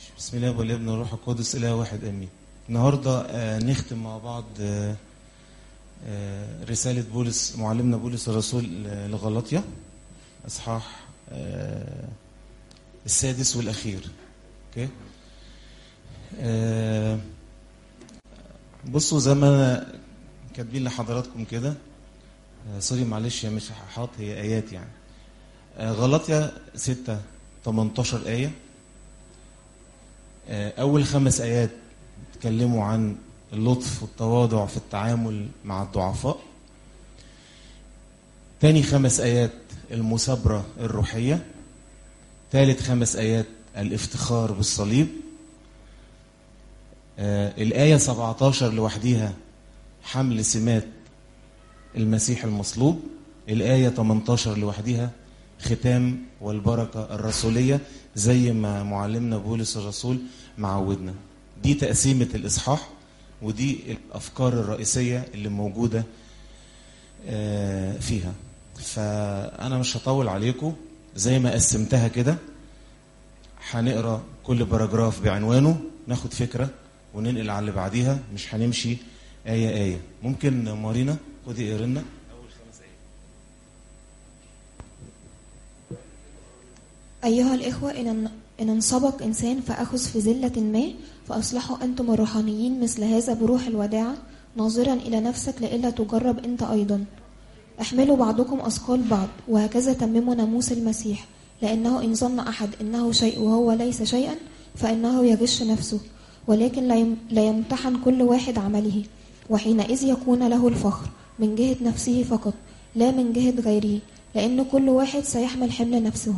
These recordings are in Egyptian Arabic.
بسم الله والابن والروح القدس اله واحد امين النهارده آه، نختم مع بعض آه، آه، رساله بولس معلمنا بولس الرسول ل- لغلطيا اصحاح آه، السادس والاخير اوكي آه، بصوا زي ما أنا كاتبين لحضراتكم كده آه، سوري معلش هي مش حاط هي ايات يعني آه، غلطيا 6 18 ايه آه، أول خمس آيات اتكلموا عن اللطف والتواضع في التعامل مع الضعفاء تاني خمس آيات المثابرة الروحية ثالث خمس آيات الافتخار بالصليب آه، الآية 17 لوحديها حمل سمات المسيح المصلوب الآية 18 لوحدها ختام والبركة الرسولية زي ما معلمنا بولس الرسول معودنا دي تقسيمة الإصحاح ودي الأفكار الرئيسية اللي موجودة آه، فيها فأنا مش هطول عليكم زي ما قسمتها كده هنقرا كل باراجراف بعنوانه ناخد فكرة وننقل على اللي بعديها مش هنمشي آية آية ممكن مارينا خدي قرينا أول خمس آيات أيها الإخوة إن إن انسبق إنسان فأخذ في زلة ما فأصلحوا أنتم الروحانيين مثل هذا بروح الوداعة ناظرا إلى نفسك لئلا تجرب أنت أيضا احملوا بعضكم أثقال بعض وهكذا تمموا ناموس المسيح لأنه إن ظن أحد إنه شيء وهو ليس شيئا فإنه يغش نفسه ولكن لا يم- لا يمتحن كل واحد عمله وحينئذ يكون له الفخر من جهة نفسه فقط لا من جهة غيره لأن كل واحد سيحمل حمل نفسه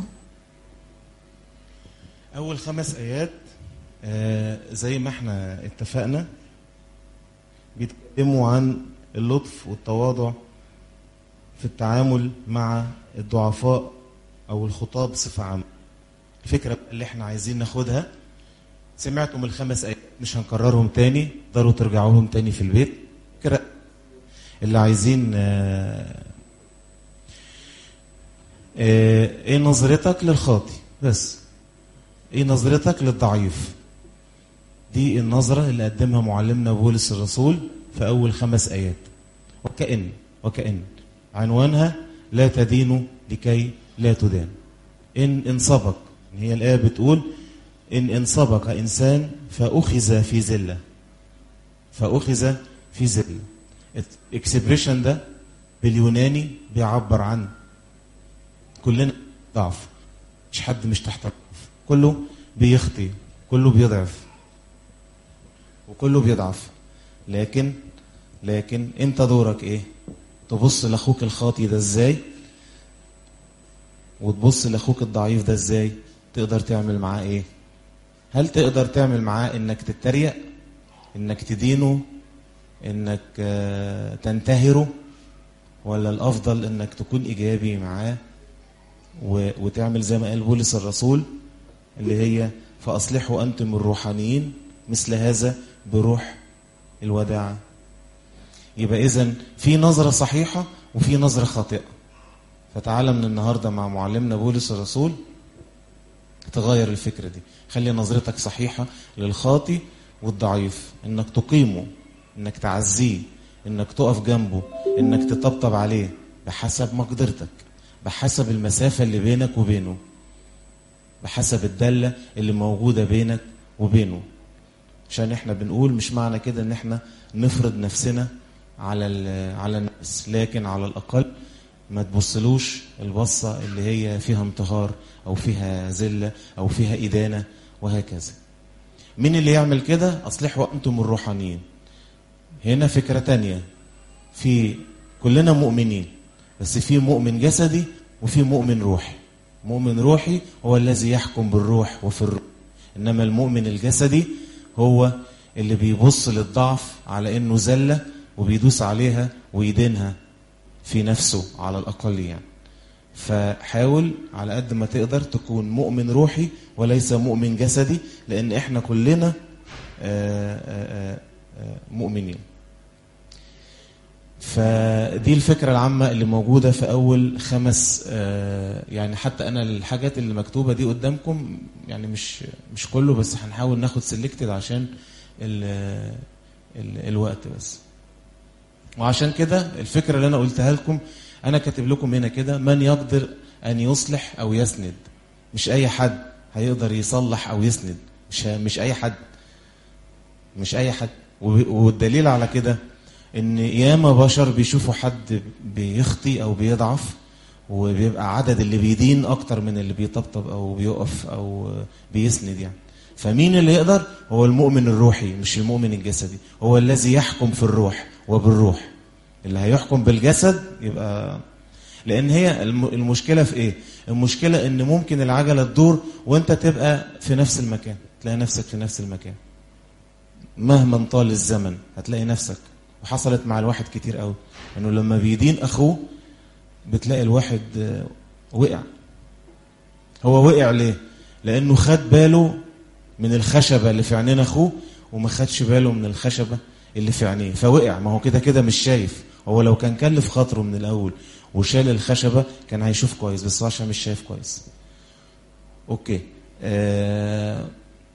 أول خمس آيات آه، زي ما احنا اتفقنا بيتكلموا عن اللطف والتواضع في التعامل مع الضعفاء أو الخطاب بصفة عامة الفكرة اللي احنا عايزين ناخدها سمعتم الخمس آيات مش هنكررهم تاني تقدروا ترجعوا لهم تاني في البيت الفكرة اللي عايزين آه، آه، ايه نظرتك للخاطي بس ايه نظرتك للضعيف دي النظرة اللي قدمها معلمنا بولس الرسول في أول خمس آيات وكأن وكأن عنوانها لا تدينوا لكي لا تدان إن إن سبق هي الآية بتقول إن إن سبق إنسان فأخذ في زلة فأخذ في زلة الاكسبريشن ده باليوناني بيعبر عن كلنا ضعف مش حد مش تحت الضعف كله بيخطي كله بيضعف وكله بيضعف لكن لكن انت دورك ايه تبص لاخوك الخاطي ده ازاي وتبص لاخوك الضعيف ده ازاي تقدر تعمل معاه ايه هل تقدر تعمل معاه انك تتريق انك تدينه انك آه، تنتهره ولا الافضل انك تكون ايجابي معاه و- وتعمل زي ما قال بولس الرسول اللي هي فأصلحوا أنتم الروحانيين مثل هذا بروح الوداعة يبقى إذن في نظرة صحيحة وفي نظرة خاطئة فتعالى من النهاردة مع معلمنا بولس الرسول تغير الفكرة دي خلي نظرتك صحيحة للخاطي والضعيف انك تقيمه انك تعزيه انك تقف جنبه انك تطبطب عليه بحسب مقدرتك بحسب المسافة اللي بينك وبينه بحسب الدالة اللي موجودة بينك وبينه عشان احنا بنقول مش معنى كده ان احنا نفرض نفسنا على ال- على الناس لكن على الاقل ما تبصلوش البصة اللي هي فيها انتهار او فيها ذلة او فيها ادانة وهكذا مين اللي يعمل كده اصلحوا انتم الروحانيين هنا فكرة تانية في كلنا مؤمنين بس في مؤمن جسدي وفي مؤمن روحي مؤمن روحي هو الذي يحكم بالروح وفي الروح انما المؤمن الجسدي هو اللي بيبص للضعف على انه زله وبيدوس عليها ويدينها في نفسه على الاقل يعني فحاول على قد ما تقدر تكون مؤمن روحي وليس مؤمن جسدي لان احنا كلنا آه، آه، آه، مؤمنين فدي الفكرة العامة اللي موجودة في أول خمس آه، يعني حتى أنا الحاجات اللي مكتوبة دي قدامكم يعني مش مش كله بس هنحاول ناخد سيلكتد عشان ال ال الوقت بس وعشان كده الفكرة اللي أنا قلتها لكم أنا كاتب لكم هنا كده من يقدر أن يصلح أو يسند مش أي حد هيقدر يصلح أو يسند مش مش أي حد مش أي حد و- والدليل على كده ان ياما بشر بيشوفوا حد بيخطي او بيضعف وبيبقى عدد اللي بيدين اكتر من اللي بيطبطب او بيقف او بيسند يعني فمين اللي يقدر هو المؤمن الروحي مش المؤمن الجسدي هو الذي يحكم في الروح وبالروح اللي هيحكم بالجسد يبقى لان هي الم- المشكله في ايه المشكله ان ممكن العجله تدور وانت تبقى في نفس المكان تلاقي نفسك في نفس المكان مهما طال الزمن هتلاقي نفسك وحصلت مع الواحد كتير قوي انه لما بيدين اخوه بتلاقي الواحد آه، وقع هو وقع ليه لانه خد باله من الخشبه اللي في عينين اخوه وما خدش باله من الخشبه اللي في عينيه فوقع ما هو كده كده مش شايف هو لو كان كلف خاطره من الاول وشال الخشبه كان هيشوف كويس بس هو عشان مش شايف كويس اوكي آه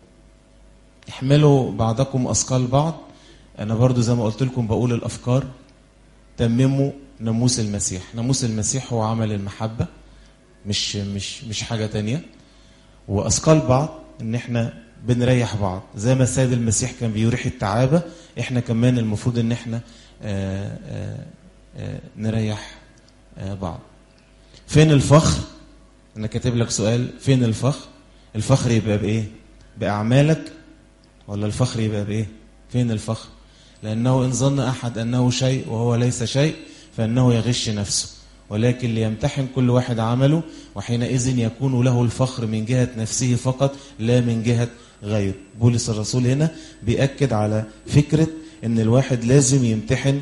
احملوا بعضكم اثقال بعض انا برضو زي ما قلت لكم بقول الافكار تمموا ناموس المسيح ناموس المسيح هو عمل المحبه مش مش مش حاجه تانية واثقال بعض ان احنا بنريح بعض زي ما السيد المسيح كان بيريح التعابه احنا كمان المفروض ان احنا آآ آآ آآ نريح آه، بعض فين الفخر انا كاتب لك سؤال فين الفخر الفخر يبقى بايه باعمالك ولا الفخر يبقى بايه فين الفخر لانه ان ظن احد انه شيء وهو ليس شيء فانه يغش نفسه ولكن ليمتحن كل واحد عمله وحينئذ يكون له الفخر من جهه نفسه فقط لا من جهه غيره بولس الرسول هنا بيأكد على فكره ان الواحد لازم يمتحن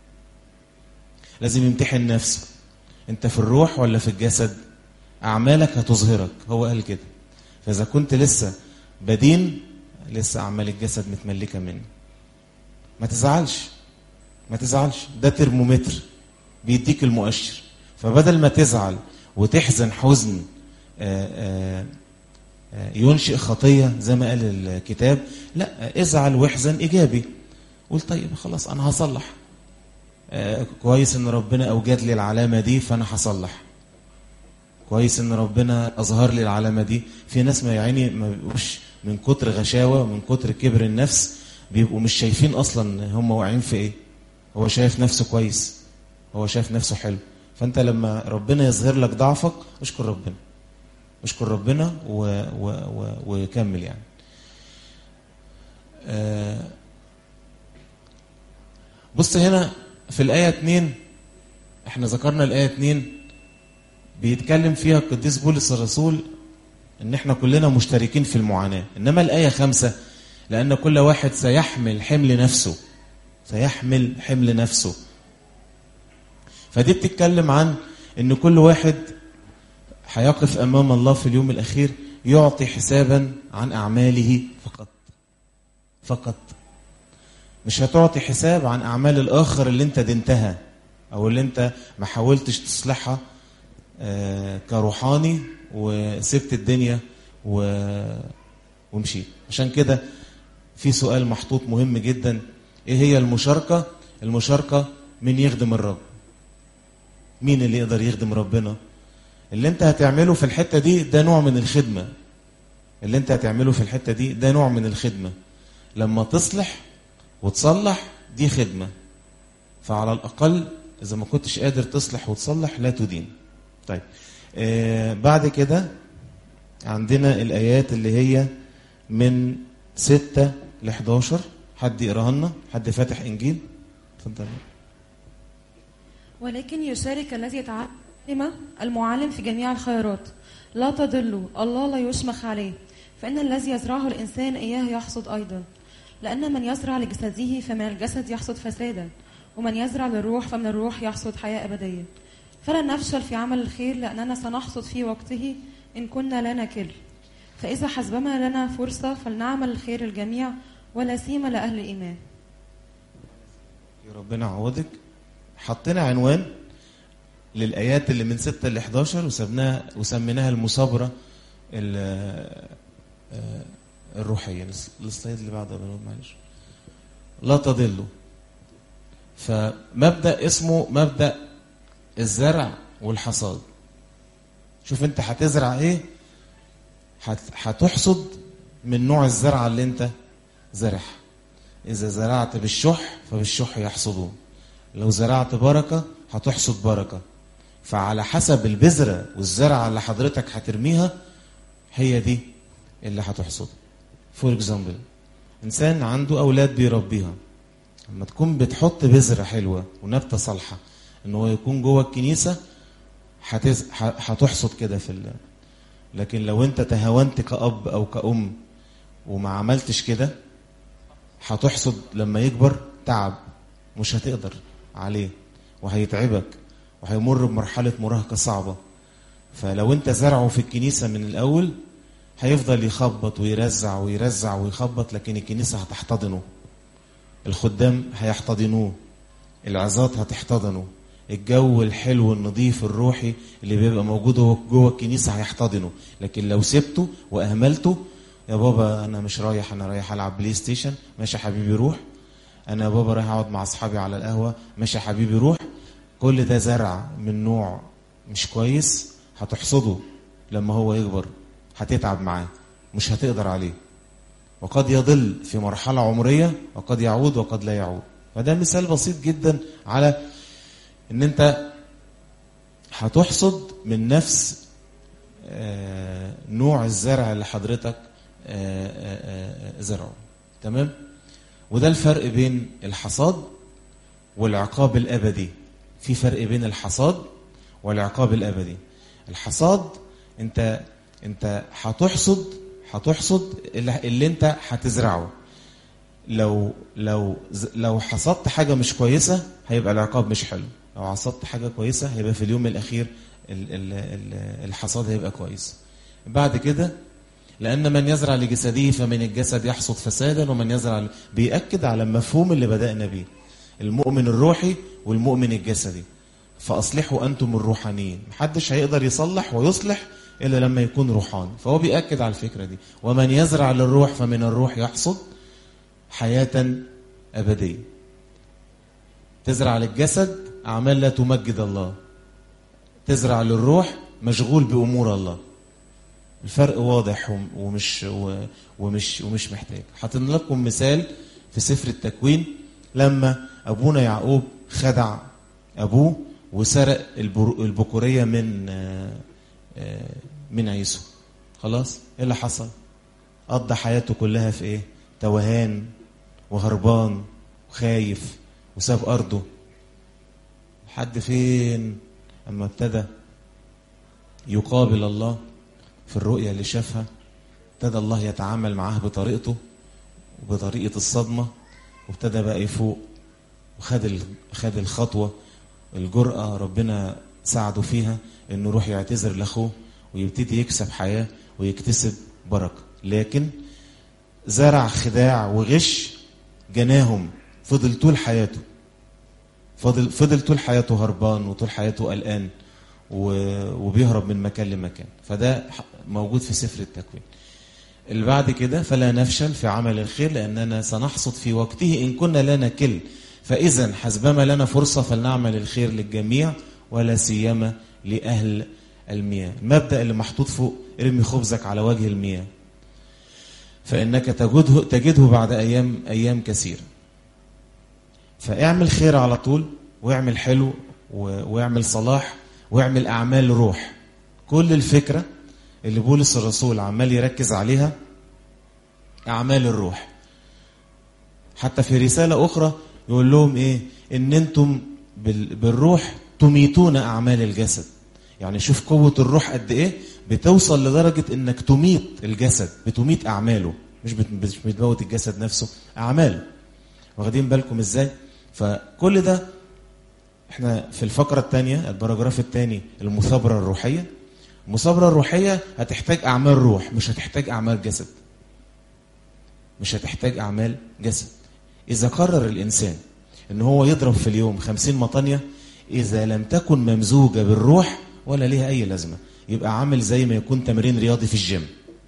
لازم يمتحن نفسه انت في الروح ولا في الجسد اعمالك هتظهرك هو قال كده فاذا كنت لسه بدين لسه اعمال الجسد متملكه مني ما تزعلش ما تزعلش ده ترمومتر بيديك المؤشر فبدل ما تزعل وتحزن حزن آآ آآ آآ ينشئ خطيه زي ما قال الكتاب لا ازعل واحزن ايجابي قول طيب خلاص انا هصلح آه، كويس ان ربنا اوجد لي العلامه دي فانا هصلح كويس ان ربنا اظهر لي العلامه دي في ناس ما يعني ما بيبقوش من كتر غشاوه من كتر كبر النفس بيبقوا مش شايفين اصلا هم واقعين في ايه هو شايف نفسه كويس هو شايف نفسه حلو فانت لما ربنا يظهر لك ضعفك اشكر ربنا اشكر ربنا و... و... و... وكمل يعني آه بص هنا في الآية 2 احنا ذكرنا الآية 2 بيتكلم فيها القديس بولس الرسول ان احنا كلنا مشتركين في المعاناة انما الآية 5 لأن كل واحد سيحمل حمل نفسه سيحمل حمل نفسه فدي بتتكلم عن ان كل واحد هيقف امام الله في اليوم الاخير يعطي حسابا عن اعماله فقط فقط مش هتعطي حساب عن اعمال الاخر اللي انت دنتها او اللي انت ما حاولتش تصلحها آه، كروحاني وسبت الدنيا و... ومشيت عشان كده في سؤال محطوط مهم جدا ايه هي المشاركة المشاركة من يخدم الرب مين اللي يقدر يخدم ربنا اللي انت هتعمله في الحتة دي ده نوع من الخدمة اللي انت هتعمله في الحتة دي ده نوع من الخدمة لما تصلح وتصلح دي خدمة فعلى الأقل إذا ما كنتش قادر تصلح وتصلح لا تدين طيب آه بعد كده عندنا الآيات اللي هي من 6 ل 11 حد يقراها لنا حد فاتح إنجيل اتفضل ولكن يشارك الذي يتعلم المعلم في جميع الخيرات لا تضلوا الله لا يشمخ عليه فإن الذي يزرعه الإنسان إياه يحصد أيضا لأن من يزرع لجسده فمن الجسد يحصد فسادا ومن يزرع للروح فمن الروح يحصد حياة أبدية فلا نفشل في عمل الخير لأننا سنحصد في وقته إن كنا لا نكل فإذا حسبما لنا فرصة فلنعمل الخير الجميع ولا سيما لأهل الإيمان يا ربنا يعوضك حطينا عنوان للآيات اللي من 6 ل 11 وسمناها وسميناها المثابرة ال- آه، الروحية السلايد اللي بعده يا بنات معلش لا تضلوا فمبدأ اسمه مبدأ الزرع والحصاد شوف انت هتزرع ايه هت- هتحصد من نوع الزرعة اللي انت زرعها إذا زرعت بالشح فبالشح يحصدون لو زرعت بركة هتحصد بركة فعلى حسب البذرة والزرعة اللي حضرتك هترميها هي دي اللي هتحصدها فور اكزامبل إنسان عنده أولاد بيربيها لما تكون بتحط بذرة حلوة ونبتة صالحة إن هو يكون جوه الكنيسة هتز... ه- هتحصد كده في ال... لكن لو أنت تهاونت كأب أو كأم وما عملتش كده هتحصد لما يكبر تعب مش هتقدر عليه وهيتعبك وهيمر بمرحلة مراهقة صعبة فلو انت زرعه في الكنيسة من الأول هيفضل يخبط ويرزع ويرزع ويخبط لكن الكنيسة هتحتضنه الخدام هيحتضنوه العظات هتحتضنه الجو الحلو النظيف الروحي اللي بيبقى موجود هو جوه الكنيسة هيحتضنه لكن لو سبته وأهملته يا بابا أنا مش رايح أنا رايح ألعب بلاي ستيشن ماشي يا حبيبي روح أنا يا بابا رايح أقعد مع أصحابي على القهوة ماشي يا حبيبي روح كل ده زرع من نوع مش كويس هتحصده لما هو يكبر هتتعب معاه مش هتقدر عليه وقد يضل في مرحلة عمرية وقد يعود وقد لا يعود فده مثال بسيط جدا على ان انت هتحصد من نفس آه، نوع الزرع اللي حضرتك آه، آه، آه، زرعه تمام وده الفرق بين الحصاد والعقاب الابدي في فرق بين الحصاد والعقاب الابدي الحصاد انت انت هتحصد هتحصد اللي اللي انت هتزرعه لو لو ز- لو حصدت حاجه مش كويسه هيبقى العقاب مش حلو لو حصدت حاجه كويسه هيبقى في اليوم الاخير ال- ال- ال- الحصاد هيبقى كويس بعد كده لأن من يزرع لجسده فمن الجسد يحصد فسادا ومن يزرع بيأكد على المفهوم اللي بدأنا بيه المؤمن الروحي والمؤمن الجسدي فأصلحوا أنتم الروحانيين محدش هيقدر يصلح ويصلح إلا لما يكون روحاني فهو بيأكد على الفكرة دي ومن يزرع للروح فمن الروح يحصد حياة أبدية تزرع للجسد أعمال لا تمجد الله تزرع للروح مشغول بأمور الله الفرق واضح وم- ومش و- ومش ومش محتاج حاطين لكم مثال في سفر التكوين لما ابونا يعقوب خدع ابوه وسرق البر- البكوريه من آه، آه، من عيسو خلاص ايه اللي حصل قضى حياته كلها في ايه توهان وهربان وخايف وساب ارضه لحد فين اما ابتدى يقابل الله في الرؤية اللي شافها ابتدى الله يتعامل معاه بطريقته وبطريقة الصدمة وابتدى بقى يفوق وخد ال- خد الخطوة الجرأة ربنا ساعده فيها انه يروح يعتذر لاخوه ويبتدي يكسب حياة ويكتسب بركة لكن زرع خداع وغش جناهم فضل طول حياته فضل فضل طول حياته هربان وطول حياته قلقان و- وبيهرب من مكان لمكان فده ح- موجود في سفر التكوين اللي بعد كده فلا نفشل في عمل الخير لأننا سنحصد في وقته إن كنا لا نكل فإذا حسبما لنا فرصة فلنعمل الخير للجميع ولا سيما لأهل المياه المبدأ اللي محطوط فوق ارمي خبزك على وجه المياه فإنك تجده, تجده بعد أيام أيام كثيرة فاعمل خير على طول واعمل حلو و- واعمل صلاح واعمل أعمال روح كل الفكرة اللي بولس الرسول عمال يركز عليها أعمال الروح حتى في رسالة أخرى يقول لهم إيه إن أنتم بال- بالروح تميتون أعمال الجسد يعني شوف قوة الروح قد إيه بتوصل لدرجة إنك تميت الجسد بتميت أعماله مش بت- مش بتموت الجسد نفسه أعماله واخدين بالكم إزاي فكل ده احنا في الفقرة الثانية البراجراف الثاني المثابرة الروحية المثابرة الروحية هتحتاج أعمال روح مش هتحتاج أعمال جسد مش هتحتاج أعمال جسد إذا قرر الإنسان ان هو يضرب في اليوم خمسين مطانية اذا لم تكن ممزوجة بالروح ولا ليها اي لازمة يبقى عامل زي ما يكون تمرين رياضي في الجيم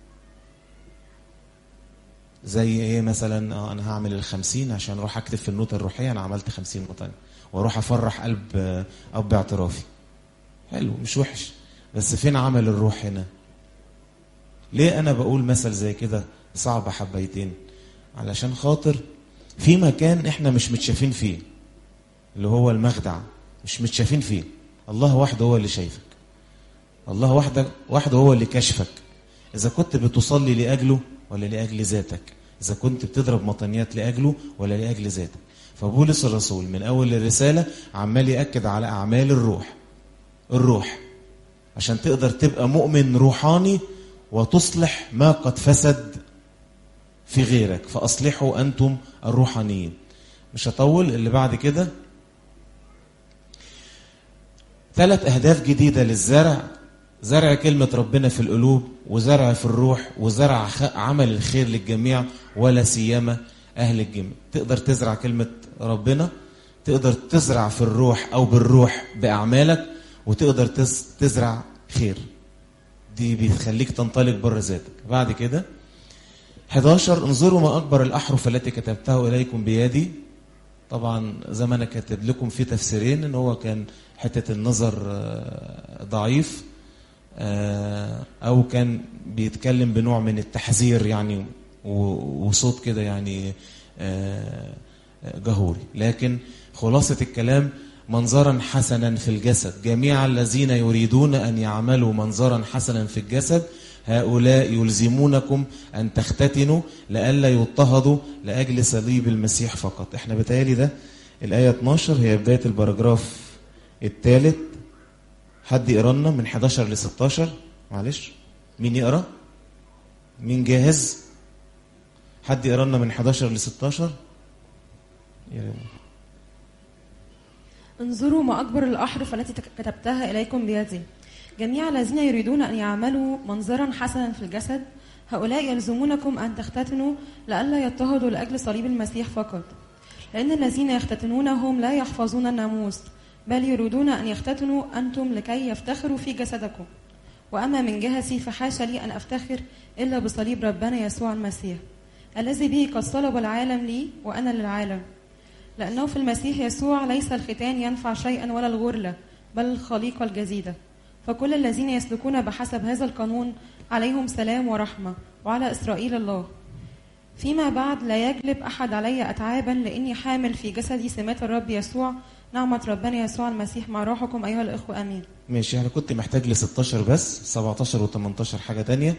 زي ايه مثلا اه انا هعمل الخمسين عشان اروح اكتب في النوتة الروحية انا عملت خمسين مطانية واروح افرح قلب آه، اب اعترافي حلو مش وحش بس فين عمل الروح هنا ليه انا بقول مثل زي كده صعب حبيتين علشان خاطر في مكان احنا مش متشافين فيه اللي هو المخدع مش متشافين فيه الله وحده هو اللي شايفك الله وحده وحده هو اللي كشفك اذا كنت بتصلي لاجله ولا لاجل ذاتك اذا كنت بتضرب مطنيات لاجله ولا لاجل ذاتك فبولس الرسول من اول الرساله عمال ياكد على اعمال الروح الروح عشان تقدر تبقى مؤمن روحاني وتصلح ما قد فسد في غيرك فأصلحوا أنتم الروحانيين مش هطول اللي بعد كده ثلاث أهداف جديدة للزرع زرع كلمة ربنا في القلوب وزرع في الروح وزرع خ- عمل الخير للجميع ولا سيما أهل الجميع تقدر تزرع كلمة ربنا تقدر تزرع في الروح أو بالروح بأعمالك وتقدر تز- تزرع خير دي بتخليك تنطلق بره ذاتك بعد كده 11 انظروا ما أكبر الأحرف التي كتبتها إليكم بيدي طبعا زي ما أنا كاتب لكم في تفسيرين إن هو كان حتة النظر آه، ضعيف آه، أو كان بيتكلم بنوع من التحذير يعني و- وصوت كده يعني آه، جهوري لكن خلاصة الكلام منظرا حسنا في الجسد جميع الذين يريدون أن يعملوا منظرا حسنا في الجسد هؤلاء يلزمونكم أن تختتنوا لئلا يضطهدوا لأجل صليب المسيح فقط احنا بتهيألي ده الآية 12 هي بداية البراجراف الثالث حد يقرا لنا من 11 ل 16 معلش مين يقرا مين جاهز حد يقرا لنا من 11 ل 16 يا انظروا ما أكبر الأحرف التي تك- كتبتها إليكم بيدي جميع الذين يريدون أن يعملوا منظرا حسنا في الجسد هؤلاء يلزمونكم أن تختتنوا لئلا يضطهدوا لأجل صليب المسيح فقط لأن الذين يختتنونهم لا يحفظون الناموس بل يريدون أن يختتنوا أنتم لكي يفتخروا في جسدكم وأما من جهتي فحاشا لي أن أفتخر إلا بصليب ربنا يسوع المسيح الذي به قد صلب العالم لي وأنا للعالم لأنه في المسيح يسوع ليس الختان ينفع شيئا ولا الغرلة بل الخليقة الجديدة فكل الذين يسلكون بحسب هذا القانون عليهم سلام ورحمة وعلى إسرائيل الله فيما بعد لا يجلب أحد علي أتعابا لإني حامل في جسدي سمات الرب يسوع نعمة ربنا يسوع المسيح مع روحكم أيها الإخوة أمين ماشي انا كنت محتاج ل 16 بس 17 و18 حاجه تانية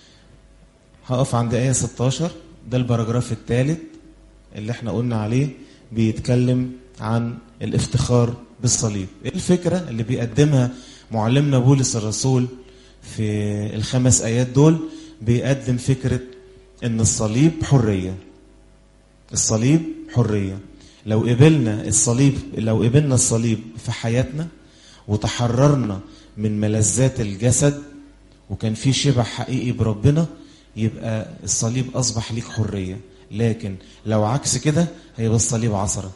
هقف عند ايه 16 ده البراجراف الثالث اللي احنا قلنا عليه بيتكلم عن الافتخار بالصليب ايه الفكره اللي بيقدمها معلمنا بولس الرسول في الخمس ايات دول بيقدم فكره ان الصليب حريه الصليب حريه لو قبلنا الصليب لو قبلنا الصليب في حياتنا وتحررنا من ملذات الجسد وكان في شبع حقيقي بربنا يبقى الصليب أصبح ليك حرية لكن لو عكس كده هيبقى الصليب عصرة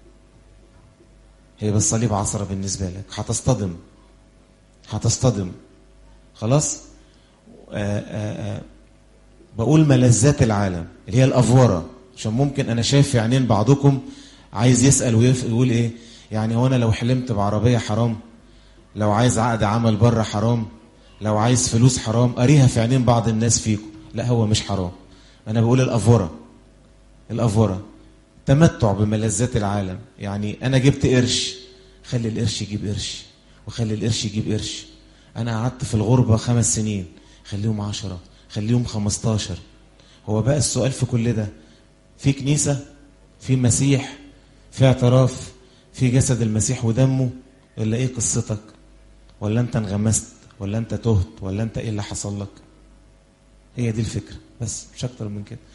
هيبقى الصليب عصرة بالنسبة لك هتصطدم هتصطدم خلاص آآ آآ بقول ملذات العالم اللي هي الأفورة عشان ممكن أنا شايف في عينين بعضكم عايز يسأل ويقول إيه يعني هو أنا لو حلمت بعربية حرام لو عايز عقد عمل بره حرام لو عايز فلوس حرام قريها في عينين بعض الناس فيكم لا هو مش حرام انا بقول الافوره الافوره تمتع بملذات العالم يعني انا جبت قرش خلي القرش يجيب قرش وخلي القرش يجيب قرش انا قعدت في الغربه خمس سنين خليهم عشرة خليهم خمستاشر هو بقى السؤال في كل ده في كنيسه في مسيح في اعتراف في جسد المسيح ودمه ولا ايه قصتك ولا انت انغمست ولا انت تهت ولا انت ايه اللي حصل لك هي دي الفكرة بس مش اكتر من كده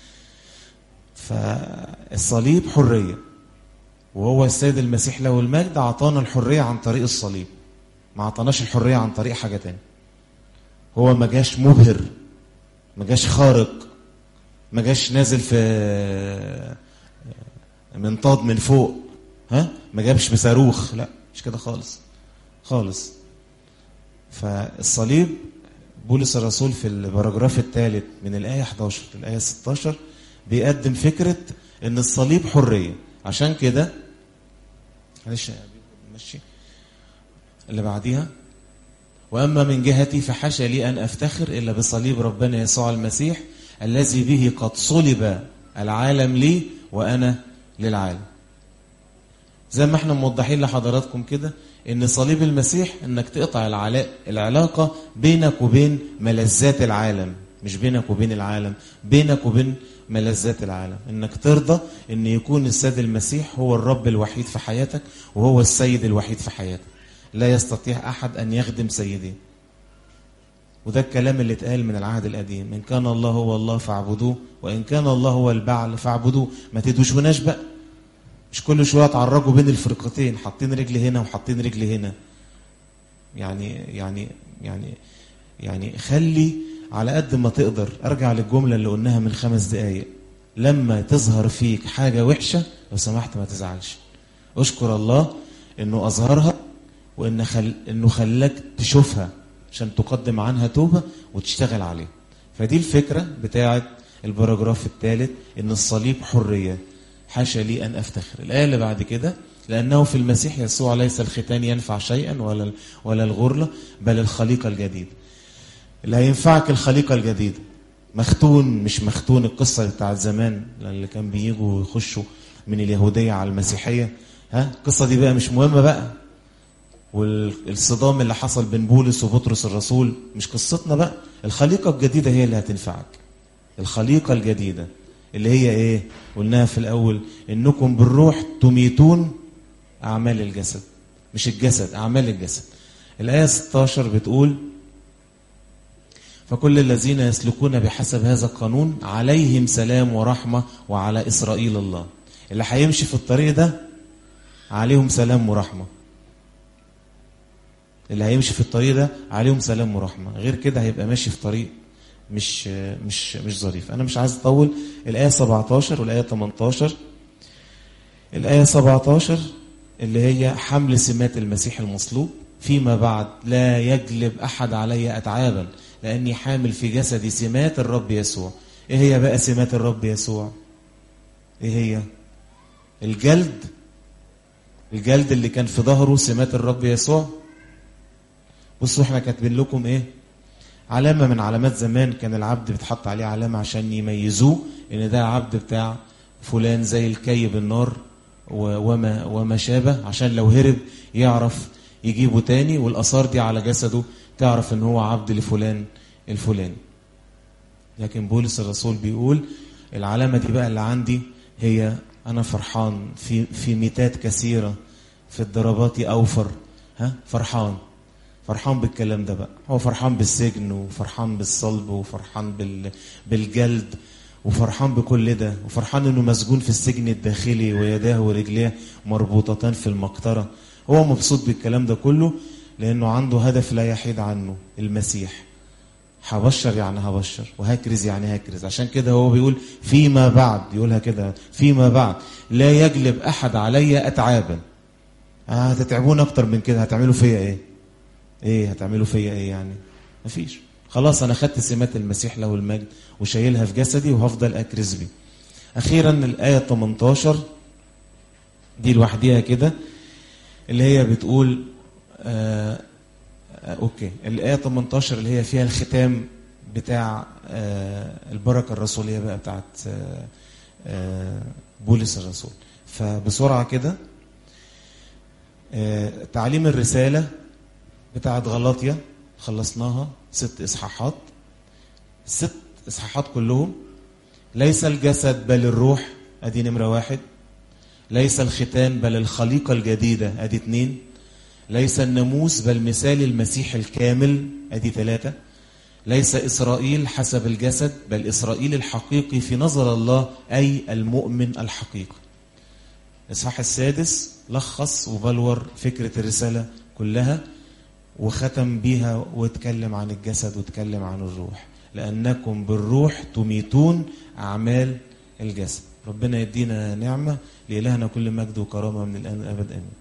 فالصليب حرية وهو السيد المسيح له المجد اعطانا الحرية عن طريق الصليب ما اعطاناش الحرية عن طريق حاجة تانية هو ما جاش مبهر ما جاش خارق ما جاش نازل في منطاد من فوق ها ما جابش بصاروخ لا مش كده خالص خالص فالصليب بولس الرسول في الباراجراف الثالث من الآية 11 للآية 16 بيقدم فكرة إن الصليب حرية عشان كده معلش يا أبي، ماشي اللي بعديها وأما من جهتي فحاشا لي أن أفتخر إلا بصليب ربنا يسوع المسيح الذي به قد صلب العالم لي وأنا للعالم زي ما احنا موضحين لحضراتكم كده ان صليب المسيح انك تقطع العلا- العلاقة بينك وبين ملذات العالم مش بينك وبين العالم بينك وبين ملذات العالم انك ترضى ان يكون السيد المسيح هو الرب الوحيد في حياتك وهو السيد الوحيد في حياتك لا يستطيع احد ان يخدم سيدين وده الكلام اللي اتقال من العهد القديم ان كان الله هو الله فاعبدوه وان كان الله هو البعل فاعبدوه ما تدوشوناش بقى مش كل شويه تعرجوا بين الفرقتين حاطين رجل هنا وحاطين رجل هنا يعني يعني يعني يعني خلي على قد ما تقدر ارجع للجمله اللي قلناها من خمس دقايق لما تظهر فيك حاجه وحشه لو سمحت ما تزعلش اشكر الله انه اظهرها وان خل... انه خلاك تشوفها عشان تقدم عنها توبه وتشتغل عليها فدي الفكره بتاعه الباراجراف الثالث ان الصليب حريه حاشا لي ان افتخر الايه اللي بعد كده لانه في المسيح يسوع ليس الختان ينفع شيئا ولا ولا الغرله بل الخليقه الجديده اللي هينفعك الخليقه الجديده مختون مش مختون القصه بتاعت زمان اللي كان بيجوا يخشوا من اليهوديه على المسيحيه ها القصه دي بقى مش مهمه بقى والصدام اللي حصل بين بولس وبطرس الرسول مش قصتنا بقى الخليقه الجديده هي اللي هتنفعك الخليقه الجديده اللي هي ايه قلناها في الاول انكم بالروح تميتون اعمال الجسد مش الجسد اعمال الجسد الايه 16 بتقول فكل الذين يسلكون بحسب هذا القانون عليهم سلام ورحمه وعلى اسرائيل الله اللي هيمشي في الطريق ده عليهم سلام ورحمه اللي هيمشي في الطريق ده عليهم سلام ورحمه غير كده هيبقى ماشي في طريق مش مش مش ظريف انا مش عايز اطول الايه 17 والايه 18 الايه 17 اللي هي حمل سمات المسيح المصلوب فيما بعد لا يجلب احد علي اتعابا لاني حامل في جسدي سمات الرب يسوع ايه هي بقى سمات الرب يسوع ايه هي الجلد الجلد اللي كان في ظهره سمات الرب يسوع بصوا احنا كاتبين لكم ايه علامة من علامات زمان كان العبد بيتحط عليه علامة عشان يميزوه ان ده عبد بتاع فلان زي الكي بالنار وما وما شابه عشان لو هرب يعرف يجيبه تاني والاثار دي على جسده تعرف ان هو عبد لفلان الفلاني لكن بولس الرسول بيقول العلامة دي بقى اللي عندي هي انا فرحان في في ميتات كثيرة في الضربات اوفر ها فرحان فرحان بالكلام ده بقى هو فرحان بالسجن وفرحان بالصلب وفرحان بال... بالجلد وفرحان بكل ده وفرحان انه مسجون في السجن الداخلي ويداه ورجليه مربوطتان في المقطرة هو مبسوط بالكلام ده كله لانه عنده هدف لا يحيد عنه المسيح هبشر يعني هبشر وهكرز يعني هكرز عشان كده هو بيقول فيما بعد يقولها كده فيما بعد لا يجلب احد علي اتعابا هتتعبون اكتر من كده هتعملوا فيا ايه ايه هتعملوا فيا ايه يعني مفيش خلاص انا خدت سمات المسيح له المجد وشايلها في جسدي وهفضل اكرز بيه اخيرا الايه 18 دي لوحديها كده اللي هي بتقول آه آه اوكي الايه 18 اللي هي فيها الختام بتاع آه البركه الرسوليه بقى بتاعت آه آه بولس الرسول فبسرعه كده آه تعليم الرساله بتاعت غلاطيا خلصناها ست اصحاحات ست اصحاحات كلهم ليس الجسد بل الروح ادي نمره واحد ليس الختان بل الخليقه الجديده ادي اتنين ليس الناموس بل مثال المسيح الكامل ادي ثلاثه ليس اسرائيل حسب الجسد بل اسرائيل الحقيقي في نظر الله اي المؤمن الحقيقي الاصحاح السادس لخص وبلور فكره الرساله كلها وختم بيها واتكلم عن الجسد واتكلم عن الروح لأنكم بالروح تميتون أعمال الجسد ربنا يدينا نعمة لإلهنا كل مجد وكرامة من الآن أبد آمين